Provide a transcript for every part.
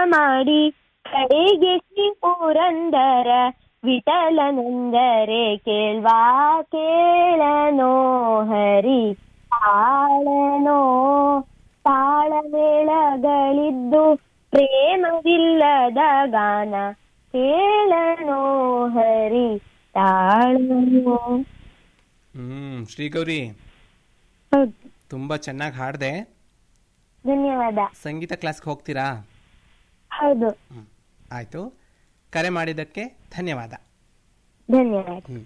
ಮಾಡಿ ಕಡೆಗೆ ಶ್ರೀ ಪುರಂದರ ವಿಠಲನೆಂದರೆ ಕೇಳ್ವಾ ಕೇಳನೋ ಹರಿ ತಾಳನೋ ತಾಳಮೇಳಗಳಿದ್ದು ಪ್ರೇಮವಿಲ್ಲದ ಗಾನ ಕೇಳನೋ ಹರಿ ತಾಳನೋ ಹ್ಮ್ ಶ್ರೀಗೌರಿ ಹೌದು ತುಂಬಾ ಚೆನ್ನಾಗಿ ಹಾಡ್ದೆ ಧನ್ಯವಾದ ಸಂಗೀತ ಕ್ಲಾಸ್ಗೆ ಹೋಗ್ತೀರಾ ಹೌದು ಹ್ಮ್ ಆಯ್ತು ಕರೆ ಮಾಡಿದ್ದಕ್ಕೆ ಧನ್ಯವಾದ ಧನ್ಯವಾದ ಹ್ಮ್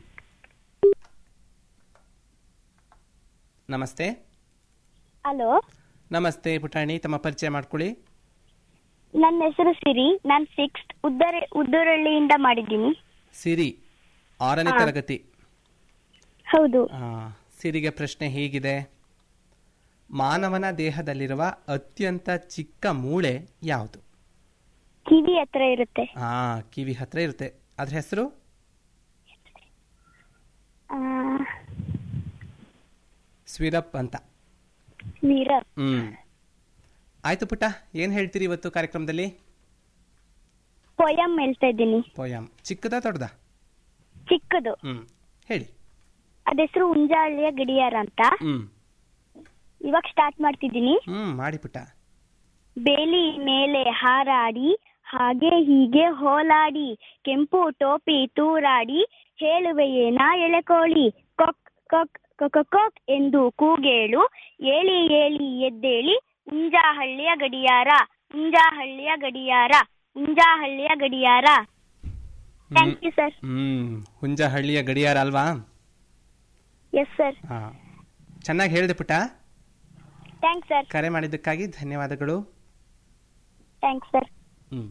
ನಮಸ್ತೆ ಹಲೋ ನಮಸ್ತೆ ಪುಟಾಣಿ ತಮ್ಮ ಪರಿಚಯ ಮಾಡ್ಕೊಳ್ಳಿ ನನ್ನ ಹೆಸರು ಸಿರಿ ನಾನು ಸಿಕ್ಸ್ತ್ ಉದ್ದರ ಉದ್ದರಳ್ಳಿಯಿಂದ ಮಾಡಿದ್ದೀನಿ ಸಿರಿ ಆರನೇ ಹಾ. ತರಗತಿ ಹೌದು ಆ, ಸಿರಿಗೆ ಪ್ರಶ್ನೆ ಹೀಗಿದೆ ಮಾನವನ ದೇಹದಲ್ಲಿರುವ ಅತ್ಯಂತ ಚಿಕ್ಕ ಮೂಳೆ ಯಾವುದು ಕಿವಿ ಹತ್ರ ಇರುತ್ತೆ ಆ ಕಿವಿ ಹತ್ರ ಇರುತ್ತೆ ಅದ್ರ ಹೆಸರು ಆ, ಸ್ವಿರಪ್ ಅಂತ ವೀರ ಹ್ಮ್ ಆಯ್ತು ಪುಟ್ಟ ಏನ್ ಹೇಳ್ತೀರಿ ಇವತ್ತು ಕಾರ್ಯಕ್ರಮದಲ್ಲಿ ಪೊಯಮ್ ಹೇಳ್ತಾ ಇದ್ದೀನಿ ಪೋಯಂ ಚಿಕ್ಕದ ದೊಡ್ಡದ ಚಿಕ್ಕದು ಹ್ಮ್ ಹೇಳಿ ಅದ ಹೆಸರು ಹುಂಜಾಳಿಯ ಗಡಿಯಾರ ಅಂತ ಹ್ಮ್ ಇವಾಗ ಸ್ಟಾರ್ಟ್ ಮಾಡ್ತಿದ್ದೀನಿ ಹ್ಮ್ ಮಾಡಿ ಪುಟ್ಟ ಬೇಲಿ ಮೇಲೆ ಹಾರಾಡಿ ಹಾಗೆ ಹೀಗೆ ಹೋಲಾಡಿ ಕೆಂಪು ಟೋಪಿ ತೂರಾಡಿ ಹೇಳುವೆಯೇನ ಎಳೆಕೋಳಿ ಕೊಕ್ ಕೊಕ್ ಕೊಕ್ ಕೊಕ್ ಎಂದು ಕೂಗೇಳು ಏಳಿ ಏಳಿ ಎದ್ದೇಳಿ ಉಂಜಾಹಳ್ಳಿಯ ಗಡಿಯಾರ ಉಂಜಾಹಳ್ಳಿಯ ಗಡಿಯಾರ ಉಂಜಾಹಳ್ಳಿಯ ಗಡಿಯಾರ ಥ್ಯಾಂಕ್ ಯು ಸರ್ ಹ್ಮ್ ಹುಂಜಹಳ್ಳಿಯ ಗಡಿಯಾರ ಅಲ್ವಾ ಎಸ್ ಸರ್ ಹಾ ಚೆನ್ನಾಗಿ ಹೇಳಿದೆ ಪುಟ್ಟ ಥ್ಯಾಂಕ್ಸ್ ಸರ್ ಕರೆ ಮಾಡಿದ್ದಕ್ಕಾಗಿ ಧನ್ಯವಾದಗಳು ಥ್ಯಾಂಕ್ಸ್ ಸರ್ ಹ್ಮ್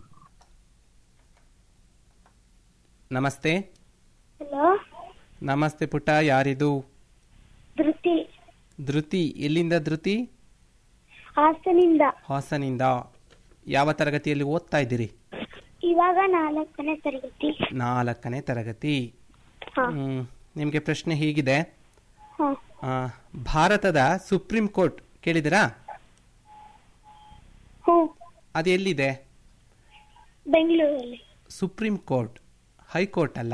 ನಮಸ್ತೆ ಹಲೋ ನಮಸ್ತೆ ಪುಟ್ಟ ಯಾರಿದು ಧೃತಿ ಧೃತಿ ಎಲ್ಲಿಂದ ಧೃತಿ ಹಾಸನಿಂದ ಹಾಸನಿಂದ ಯಾವ ತರಗತಿಯಲ್ಲಿ ಓದ್ತಾ ಇದ್ದೀರಿ ಇವಾಗ ನಾಲ್ಕನೇ ತರಗತಿ ನಾಲ್ಕನೇ ತರಗತಿ ಹಾ ಹ್ಮ್ ನಿಮಗೆ ಪ್ರಶ್ನೆ ಹೀಗಿದೆ ಹಾ ಆ, ಭಾರತದ ಸುಪ್ರೀಂ ಕೋರ್ಟ್ ಕೇಳಿದಿರಾ ಹ್ಞೂ ಅದು ಎಲ್ಲಿದೆ ಬೆಂಗಳೂರಲ್ಲಿ ಸುಪ್ರೀಂ ಕೋರ್ಟ್ ಹೈಕೋರ್ಟ್ ಅಲ್ಲ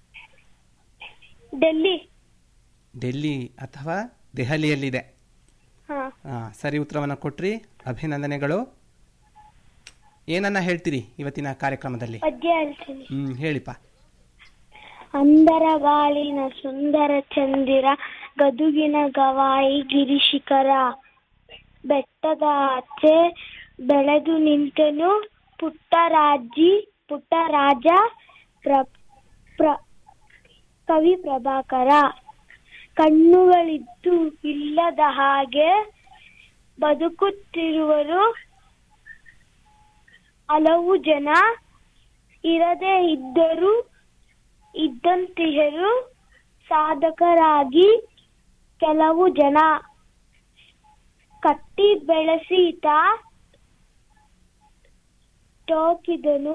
ಡೆಲ್ಲಿ ಡೆಲ್ಲಿ ಅಥವಾ ದೆಹಲಿಯಲ್ಲಿದೆ ಹಾ ಆ, ಸರಿ ಉತ್ತರವನ್ನು ಕೊಟ್ರಿ ಅಭಿನಂದನೆಗಳು ಏನನ್ನ ಹೇಳ್ತೀರಿ ಇವತ್ತಿನ ಕಾರ್ಯಕ್ರಮದಲ್ಲಿ ಪದ್ಯ ಹೇಳ್ತೀನಿ ಹ್ಮ್ ಹೇಳಿಪ್ಪ ಅಂದರ ಗಾಳಿನ ಸುಂದರ ಚಂದಿರ ಗದುಗಿನ ಗವಾಯಿ ಗಿರಿಶಿಖರ ಬೆಟ್ಟದ ಆಚೆ ಬೆಳೆದು ನಿಂತನು ಪುಟ್ಟರಾಜಿ ಪುಟ್ಟರಾಜ ಪ್ರ ಪ್ರ ಕವಿ ಪ್ರಭಾಕರ ಕಣ್ಣುಗಳಿದ್ದು ಇಲ್ಲದ ಹಾಗೆ ಬದುಕುತ್ತಿರುವರು ಹಲವು ಜನ ಇರದೇ ಇದ್ದರೂ ಇದ್ದಂತಿಹರು ಸಾಧಕರಾಗಿ ಕೆಲವು ಜನ ಕಟ್ಟಿ ಬೆಳೆಸಿತ ಟೋಕಿದನು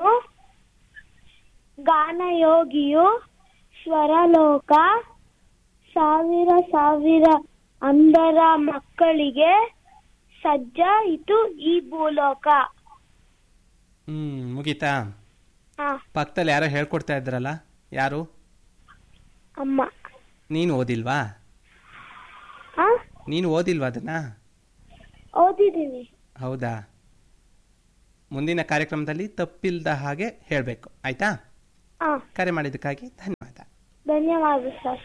ಗಾನಯೋಗಿಯು ಸ್ವರಲೋಕ ಸಾವಿರ ಸಾವಿರ ಅಂದರ ಮಕ್ಕಳಿಗೆ ಸಜ್ಜಾಯಿತು ಈ ಭೂಲೋಕ ಹ್ಮ್ ಮುಗೀತಾ ಹಾ ಪಕ್ಕದಲ್ಲಿ ಯಾರೋ ಹೇಳ್ಕೊಡ್ತಾ ಇದ್ರಲ್ಲ ಯಾರು ಅಮ್ಮ ನೀನು ಓದಿಲ್ವಾ ಹಾ ನೀನು ಓದಿಲ್ವಾ ಅದನ್ನ ಓದಿದ್ದೀನಿ ಹೌದಾ ಮುಂದಿನ ಕಾರ್ಯಕ್ರಮದಲ್ಲಿ ತಪ್ಪಿಲ್ದ ಹಾಗೆ ಹೇಳಬೇಕು ಆಯ್ತಾ ಹಾ ಕರೆ ಮಾಡಿದ್ದಕ್ಕಾಗಿ ಧನ್ಯವಾದ ಧನ್ಯವಾದ ಸರ್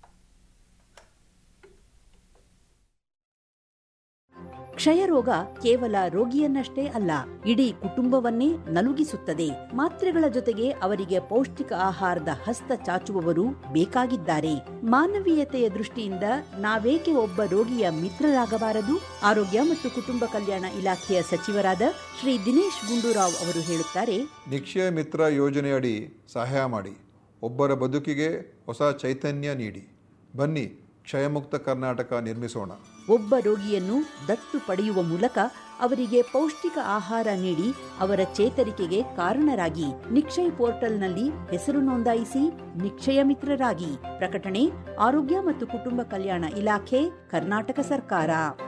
ಕ್ಷಯರೋಗ ಕೇವಲ ರೋಗಿಯನ್ನಷ್ಟೇ ಅಲ್ಲ ಇಡೀ ಕುಟುಂಬವನ್ನೇ ನಲುಗಿಸುತ್ತದೆ ಮಾತ್ರೆಗಳ ಜೊತೆಗೆ ಅವರಿಗೆ ಪೌಷ್ಟಿಕ ಆಹಾರದ ಹಸ್ತ ಚಾಚುವವರು ಬೇಕಾಗಿದ್ದಾರೆ ಮಾನವೀಯತೆಯ ದೃಷ್ಟಿಯಿಂದ ನಾವೇಕೆ ಒಬ್ಬ ರೋಗಿಯ ಮಿತ್ರರಾಗಬಾರದು ಆರೋಗ್ಯ ಮತ್ತು ಕುಟುಂಬ ಕಲ್ಯಾಣ ಇಲಾಖೆಯ ಸಚಿವರಾದ ಶ್ರೀ ದಿನೇಶ್ ಗುಂಡೂರಾವ್ ಅವರು ಹೇಳುತ್ತಾರೆ ನಿಕ್ಷಯ ಮಿತ್ರ ಯೋಜನೆಯಡಿ ಸಹಾಯ ಮಾಡಿ ಒಬ್ಬರ ಬದುಕಿಗೆ ಹೊಸ ಚೈತನ್ಯ ನೀಡಿ ಬನ್ನಿ ಕ್ಷಯಮುಕ್ತ ಕರ್ನಾಟಕ ನಿರ್ಮಿಸೋಣ ಒಬ್ಬ ರೋಗಿಯನ್ನು ದತ್ತು ಪಡೆಯುವ ಮೂಲಕ ಅವರಿಗೆ ಪೌಷ್ಟಿಕ ಆಹಾರ ನೀಡಿ ಅವರ ಚೇತರಿಕೆಗೆ ಕಾರಣರಾಗಿ ನಿಕ್ಷಯ್ ಪೋರ್ಟಲ್ನಲ್ಲಿ ಹೆಸರು ನೋಂದಾಯಿಸಿ ನಿಕ್ಷಯ ಮಿತ್ರರಾಗಿ ಪ್ರಕಟಣೆ ಆರೋಗ್ಯ ಮತ್ತು ಕುಟುಂಬ ಕಲ್ಯಾಣ ಇಲಾಖೆ ಕರ್ನಾಟಕ ಸರ್ಕಾರ